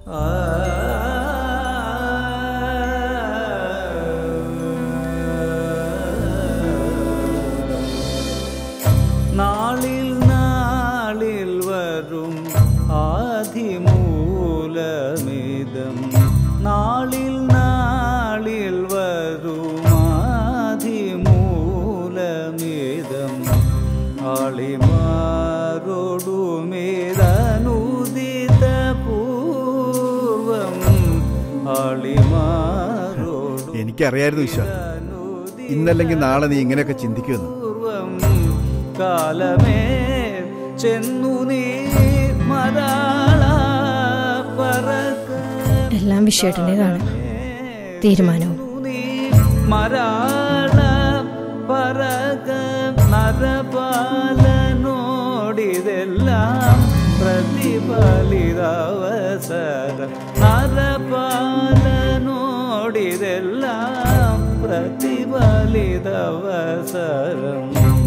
നാളിൽ നാളിൽ വരും ആധിമൂലമിതം നാളിൽ നാളിൽ വരും ആധിമൂലമിതം ആളിമാരോടുമേതനുദിത പൂർവം ആളിമാരോടു എനിക്കറിയായിരുന്നു ഈശോ ഇന്നല്ലെങ്കിൽ നാളെ നീ ഇങ്ങനെയൊക്കെ ചിന്തിക്കുമെന്ന് പൂർവം കാലമേ ചെന്നു നീ മരാള പറക്ക എല്ലാം വിഷയേട്ടൻ്റെതാണ് തീരുമാനവും നീ മരാള പറക നരപാലനോടിതെല്ലാം പ്രതിഫലിതവസരം നരപാലനോടിതെല്ലാം പ്രതിഫലിതവസരം